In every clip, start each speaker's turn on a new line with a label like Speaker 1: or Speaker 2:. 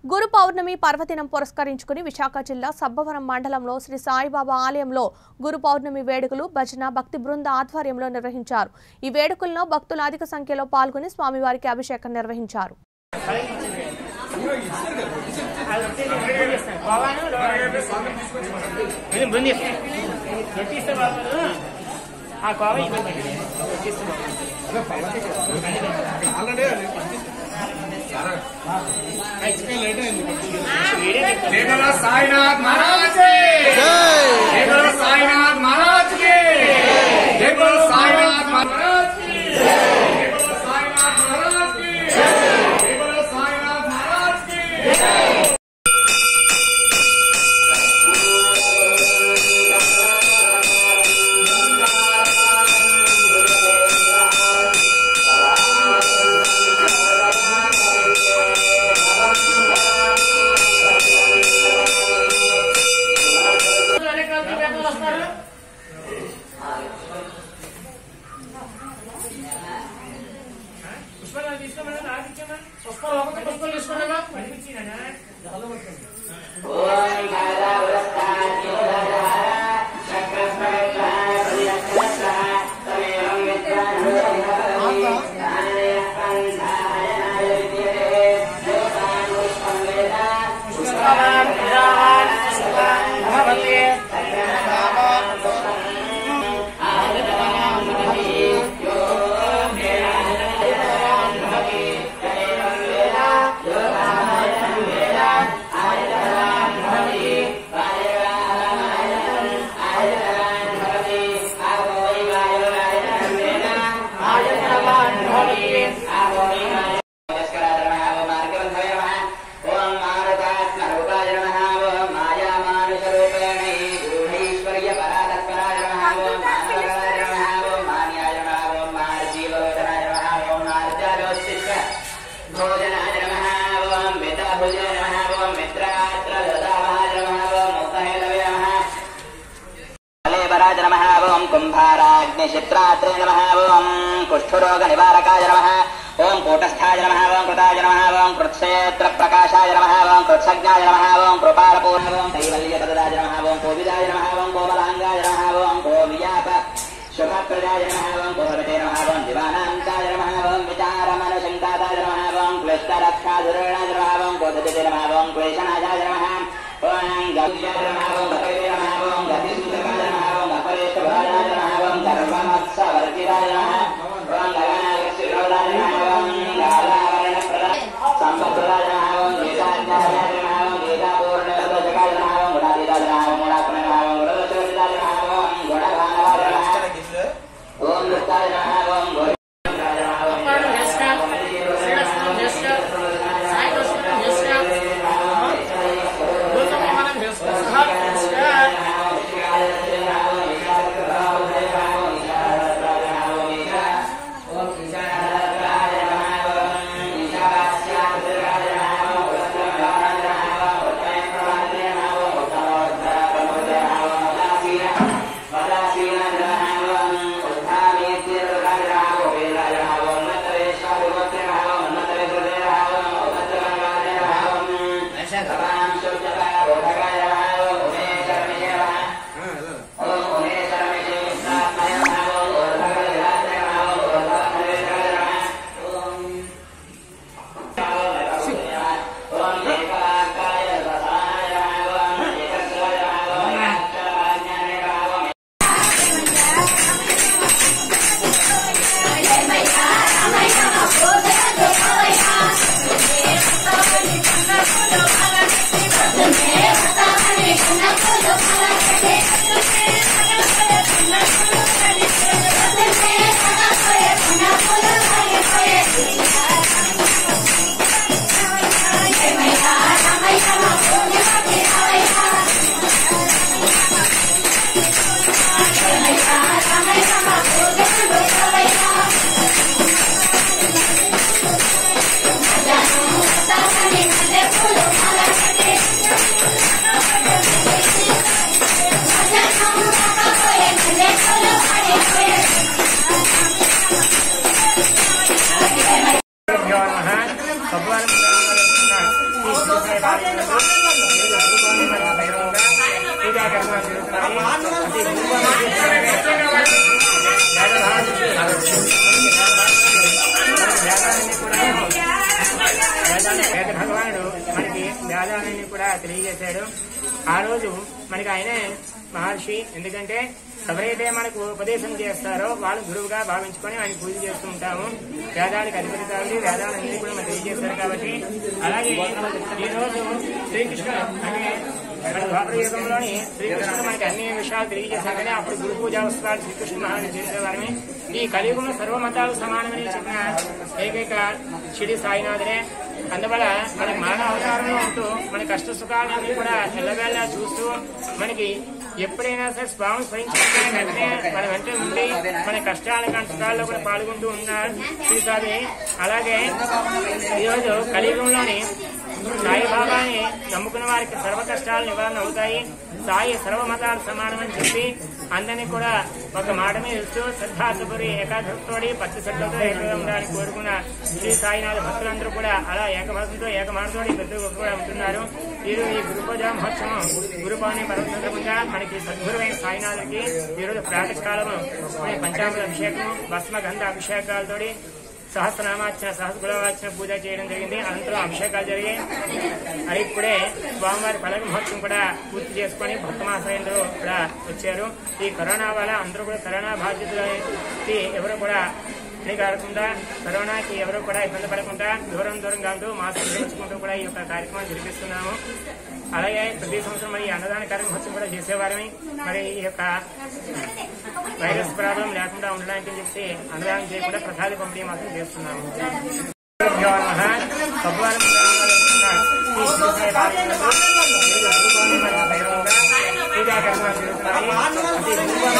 Speaker 1: గురు పౌర్ణమి పర్వదినం పురస్కరించుకుని విశాఖ జిల్లా సబ్బవరం మండలంలో శ్రీ సాయిబాబా ఆలయంలో గురు పౌర్ణమి వేడుకలు భజన భక్తి బృంద ఆధ్వర్యంలో నిర్వహించారు ఈ వేడుకల్లో భక్తులు అధిక సంఖ్యలో పాల్గొని స్వామివారికి అభిషేకం నిర్వహించారు
Speaker 2: నేను బృంది నొట్టిస్తే బాగుంది ఆ కోవ ఇవ్వండి నొట్టిస్తే
Speaker 3: जय बोलो साईनाथ महाराज की जय बोलो साईनाथ महाराज की जय बोलो साईनाथ महाराज की जय बोलो साईनाथ महाराज की जय बोलो साईनाथ महाराज की
Speaker 2: వస్తారు పుష్పాలు తీసుకోమని ఆదిత్యమని పుష్పాలు ఒక పుష్పాలు తీసుకోమన్నా కనిపించినా
Speaker 4: భోజనాయ నమః ఓం మిత్రభుజాయ నమః ఓం మిత్రాత్రదాయ నమః ఓం ముక్తహేతవే నమః కలేబరాజ నమ ఓం కుంభారాగ్నిచిత్రాత్రే నమ ఓం కుష్ఠరోగ నివారకాయ నమ ఓం కూటస్థాయ నమ ఓం కృతాయ నమ ఓం కృత్సేత్ర ప్రకాశాయ నమ ఓం కృత్సజ్ఞాయ నమ ఓం కృపాలపూర్ణ ఓం కైవల్యపదాయ నమ ఓం కోవిదాయ నమ ఓం కోమలాంగాయ నమ ఓం కోవియాప శుభప్రదాయ నమ ఓం కోహరతే నమ ఓం దివానాంతాయ నమ ఓం విచారమనశంకాదాయ నమ ఓం క్లిష్టరక్షాధురణాయ నమ ఓం కోధతే నమ ఓం క్లేశనాయ నమ ఓం గవ్యాయ నమ ఓం భగవతే నమ ఓం గతిసూచకాయ నమ ఓం అపరేష్టభాయ నమ ఓం సర్వమత్సవర్జితాయ నమ ఓం గగనాగశిరోదాయ నమ ఓం గాలావరణప్రదాయ సంపత్ప్రదాయ నమ ఓం గీతాజ్ఞాయ నమ ఓం గీతాపూర్ణదోషకాయ నమ ఓం గుణాతీతాయ నమ ఓం గుణాత్మన నమ ఓం గుణదోషోజితాయ నమ ఓం గుణగానవాయ నమ ఓం నృత్యాయ నమ ఓం గోవిందాయ నమ ఓం
Speaker 5: Thank you.
Speaker 2: పూజా కర్మలు జరుగుతున్నాయి వేదాలన్నీ కూడా వేద భగవానుడు మనకి వేదాలన్నీ కూడా తెలియజేశాడు ఆ రోజు మనకి ఆయనే మహర్షి ఎందుకంటే ఎవరైతే మనకు ఉపదేశం చేస్తారో వాళ్ళు గురువుగా భావించుకొని ఆయన పూజ చేస్తూ ఉంటాము వేదాలకు అధిపతి కాబట్టి వేదాలన్నీ కూడా మనకు తెలియజేశారు కాబట్టి అలాగే ఈ రోజు శ్రీకృష్ణుడు అంటే మన ద్వాపర యుగంలోని శ్రీకృష్ణుడు మనకి అన్ని విషయాలు తెలియజేశారు కానీ అప్పుడు గురు పూజా ఉత్సవాలు శ్రీకృష్ణ మహారాజు చేసేవారని ఈ కలియుగంలో సర్వమతాలు సమానమని చెప్పిన ఏకైక షిడి సాయినాథుడే అందువల్ల మనకి మానవ అవతారంలో ఉంటూ మన కష్ట సుఖాలన్నీ కూడా ఎల్లవేళ చూస్తూ మనకి ఎప్పుడైనా సరే స్వామి స్మరించుకుంటే వెంటనే మన వెంట ఉండి మన కష్టాల కష్టాల్లో కూడా పాల్గొంటూ ఉన్నారు శ్రీసాది అలాగే ఈరోజు కలియుగంలోని సాయిబాబాని నమ్ముకున్న వారికి సర్వ కష్టాలు నివారణ అవుతాయి సాయి సర్వమతాలు సమానమని చెప్పి అందరినీ కూడా ఒక మాట మీద ఇస్తూ శ్రద్ధాసుపురి ఏకాదశితోడి పత్తి శ్రద్ధతో ఏకగా ఉండాలని కోరుకున్న శ్రీ సాయినాథ భక్తులందరూ కూడా అలా ఏకభక్తితో ఏకమానతోడి పెద్ద కూడా ఉంటున్నారు వీరు ఈ గురు పూజ మహోత్సవం గురు పౌర్ణమి పర్వ సందర్భంగా మనకి సద్గురువైన సాయినాథుడికి ఈరోజు ప్రాతకాలము పంచామృత అభిషేకం భస్మ గంధ అభిషేకాలతోటి సహస్రనామార్చన సహస్రగుణవార్చన పూజ చేయడం జరిగింది అనంతరం అభిషేకాలు జరిగాయి అది ఇప్పుడే స్వామివారి పలక మహోత్సవం కూడా పూర్తి చేసుకుని భక్తమాశ్రయంలో కూడా వచ్చారు ఈ కరోనా వల్ల అందరూ కూడా కరోనా బాధ్యతలకి ఎవరు కూడా ఇది కాకుండా కరోనాకి ఎవరు కూడా ఇబ్బంది పడకుండా దూరం దూరం కాదు మాస్క్ ధరించుకుంటూ కూడా ఈ యొక్క కార్యక్రమం జరిపిస్తున్నాము అలాగే ప్రతి సంవత్సరం మరి ఈ అన్నదాన కార్యక్రమం కూడా చేసేవారని మరి ఈ యొక్క వైరస్ ప్రాబ్లం లేకుండా ఉండడానికి చెప్పి అన్నదానం చేయకుండా ప్రసాద పంపిణీ మాత్రం చేస్తున్నాము భ్యో నమః. భగవాన్ ఈ శ్రీ సాయి బాబాకు మరియు భైరవంగా పూజా కర్మలు జరుగుతున్నాయి.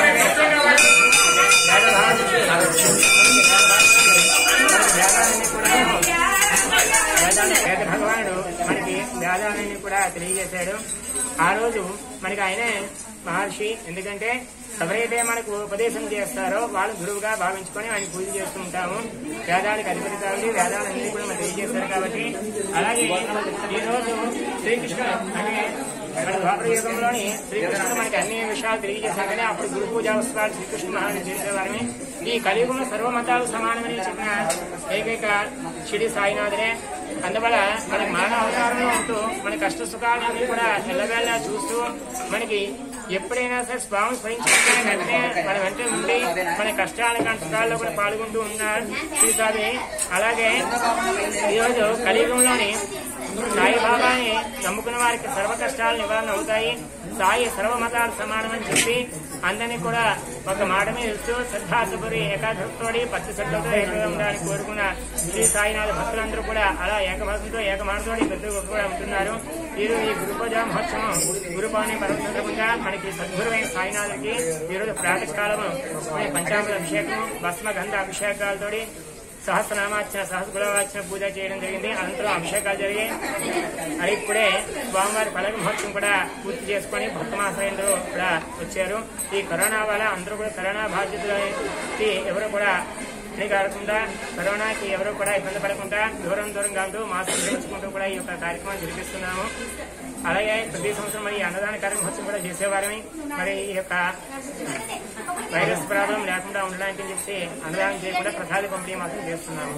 Speaker 2: వేదాలన్నీ కూడా వేదాలు- వేద భగవానుడు మనకి వేదాలన్నీ కూడా తెలియజేశాడు ఆ రోజు మనకి ఆయనే మహర్షి ఎందుకంటే ఎవరైతే మనకు ఉపదేశం చేస్తారో వాళ్ళు గురువుగా భావించుకొని ఆయన పూజ చేస్తూ ఉంటాము వేదాలకు అధిపతి కాబట్టి వేదాలన్నీ కూడా మనకు తెలియజేశారు కాబట్టి అలాగే ఈ రోజు శ్రీకృష్ణుడు అంటే మన ద్వాపర యుగంలోని శ్రీకృష్ణుడు మనకి అన్ని విషయాలు తెలియజేశారు కానీ అప్పుడు గురు పూజా ఉత్సవాలు శ్రీకృష్ణ మహారాజు చేసేవారని ఈ కలియుగంలో సర్వమతాలు సమానమని చెప్పిన ఏకైక షిడి సాయినాథుడే అందువల్ల మనకి మానవ అవతారంలో ఉంటూ మన కష్ట సుఖాలన్నీ కూడా ఎల్లవేళ చూస్తూ మనకి ఎప్పుడైనా సరే స్వామి స్మరించుకుంటే వెంటనే మన వెంట ఉండి మన కష్టాల కష్టాల్లో కూడా పాల్గొంటూ ఉన్నారు శ్రీసాది అలాగే ఈరోజు కలియుగంలోని సాయిబాబాని నమ్ముకున్న వారికి సర్వ కష్టాలు నివారణ అవుతాయి సాయి సర్వమతాలు సమానమని చెప్పి అందరినీ కూడా ఒక మాట మీద ఇస్తూ శ్రద్ధాసుపురి ఏకాదశితోడి పత్తి శ్రద్ధతో ఏకగా ఉండాలని కోరుకున్న శ్రీ సాయినాథ భక్తులందరూ కూడా అలా ఏకభక్తితో ఏకమానతోడి పెద్ద కూడా ఉంటున్నారు వీరు ఈ గురు పూజ మహోత్సవం గురు పౌర్ణమి పర్వ సందర్భంగా మనకి సద్గురువైన సాయినాథుడికి ఈరోజు ప్రాతకాలము పంచామృత అభిషేకం భస్మ గంధ అభిషేకాలతోటి సహస్రనామార్చన సహస్రగుణవార్చన పూజ చేయడం జరిగింది అనంతరం అభిషేకాలు జరిగాయి అది ఇప్పుడే స్వామివారి పలక మహోత్సవం కూడా పూర్తి చేసుకుని భక్తమాశ్రయంలో కూడా వచ్చారు ఈ కరోనా వల్ల అందరూ కూడా కరోనా బాధ్యతలకి ఎవరు కూడా ఇది కాకుండా కరోనాకి ఎవరు కూడా ఇబ్బంది పడకుండా దూరం దూరం కాదు మాస్క్ ధరించుకుంటూ కూడా ఈ యొక్క కార్యక్రమం జరిపిస్తున్నాము అలాగే ప్రతి సంవత్సరం మరి ఈ అన్నదాన కార్యక్రమం కూడా చేసేవారని మరి ఈ యొక్క వైరస్ ప్రాబ్లం లేకుండా ఉండడానికి చెప్పి అన్నదానం చేయకుండా ప్రసాద పంపిణీ మాత్రం చేస్తున్నాము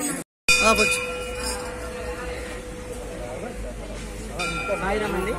Speaker 5: సాయిరామ్ అండి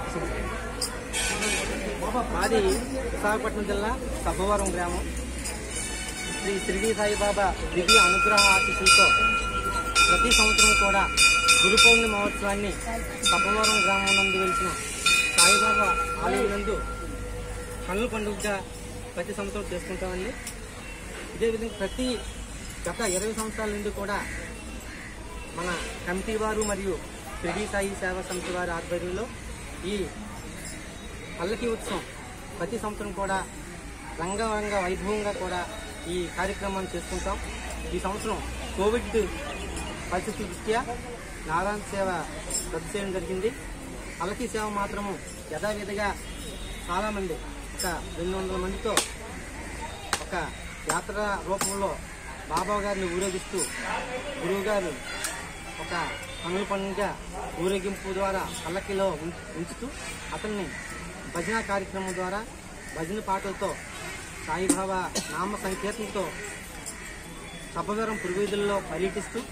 Speaker 5: మాది విశాఖపట్నం జిల్లా సబ్బవరం గ్రామం శ్రీ షిరిడి సాయిబాబా దివ్య అనుగ్రహ ఆశీస్సులతో ప్రతి సంవత్సరం కూడా గురు పౌర్ణమి మహోత్సవాన్ని సబ్బవరం గ్రామం నందు వెలిసిన సాయిబాబా ఆలయం నందు కన్నుల పండుగగా ప్రతి సంవత్సరం చేసుకుంటామండి ఇదే విధంగా ప్రతి గత ఇరవై సంవత్సరాల నుండి కూడా మన కమిటీ వారు మరియు షిరిడి సాయి సేవా సమితి వారి ఆధ్వర్యంలో ఈ పల్లకి ఉత్సవం ప్రతి సంవత్సరం కూడా రంగరంగ వైభవంగా కూడా ఈ కార్యక్రమాన్ని చేసుకుంటాం ఈ సంవత్సరం కోవిడ్ పరిస్థితి దృష్ట్యా నారాయణ సేవ రద్దు చేయడం జరిగింది పల్లకి సేవ మాత్రము యథావిధిగా చాలామంది ఒక రెండు వందల మందితో ఒక యాత్ర రూపంలో బాబా గారిని ఊరేగిస్తూ గురువు గారు ఒక పనుల పనుగా ఊరేగింపు ద్వారా పల్లకిలో ఉం- ఉంచుతూ అతన్ని భజన కార్యక్రమం ద్వారా భజన పాటలతో సాయిబాబా నామ సంకీర్తనతో సభవరం పురువీధుల్లో పర్యటిస్తూ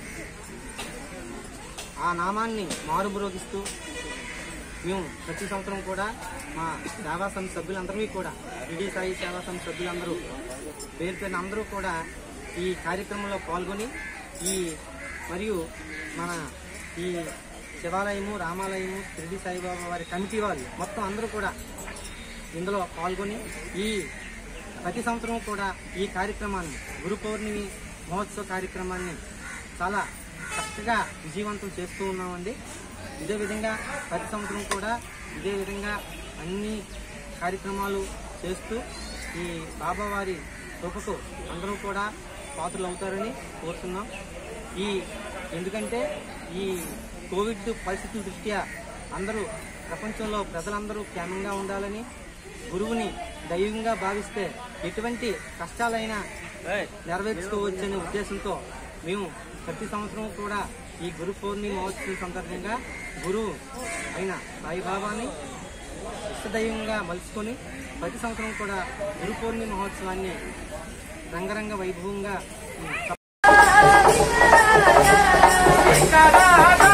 Speaker 5: ఆ నామాన్ని మారుమ్రోగిస్తూ మేము ప్రతి సంవత్సరం కూడా మా సేవా సమితి సభ్యులందరూ కూడా విడి సాయి సేవా సమితి సభ్యులందరూ పేరు పేరున అందరూ కూడా ఈ కార్యక్రమంలో పాల్గొని ఈ మరియు మన ఈ శివాలయము రామాలయము షిరిడి సాయిబాబా వారి కమిటీ వాళ్ళు మొత్తం అందరూ కూడా ఇందులో పాల్గొని ఈ ప్రతి సంవత్సరం కూడా ఈ కార్యక్రమాన్ని గురు పౌర్ణమి మహోత్సవ కార్యక్రమాన్ని చాలా చక్కగా విజయవంతం చేస్తూ ఉన్నామండి ఇదే విధంగా ప్రతి సంవత్సరం కూడా ఇదే విధంగా అన్ని కార్యక్రమాలు చేస్తూ ఈ బాబావారి కృపకు అందరూ కూడా పాత్రలు అవుతారని కోరుతున్నాం ఈ ఎందుకంటే ఈ కోవిడ్ పరిస్థితుల దృష్ట్యా అందరూ ప్రపంచంలో ప్రజలందరూ క్షేమంగా ఉండాలని గురువుని దైవంగా భావిస్తే ఎటువంటి కష్టాలైనా నెరవేర్చుకోవచ్చనే ఉద్దేశంతో మేము ప్రతి సంవత్సరం కూడా ఈ గురు పౌర్ణమి మహోత్సవం సందర్భంగా గురువు అయిన సాయిబాబాని ఇష్టదైవంగా మలుచుకొని ప్రతి సంవత్సరం కూడా గురు పౌర్ణమి మహోత్సవాన్ని రంగరంగ వైభవంగా ఉమ్,
Speaker 3: కదా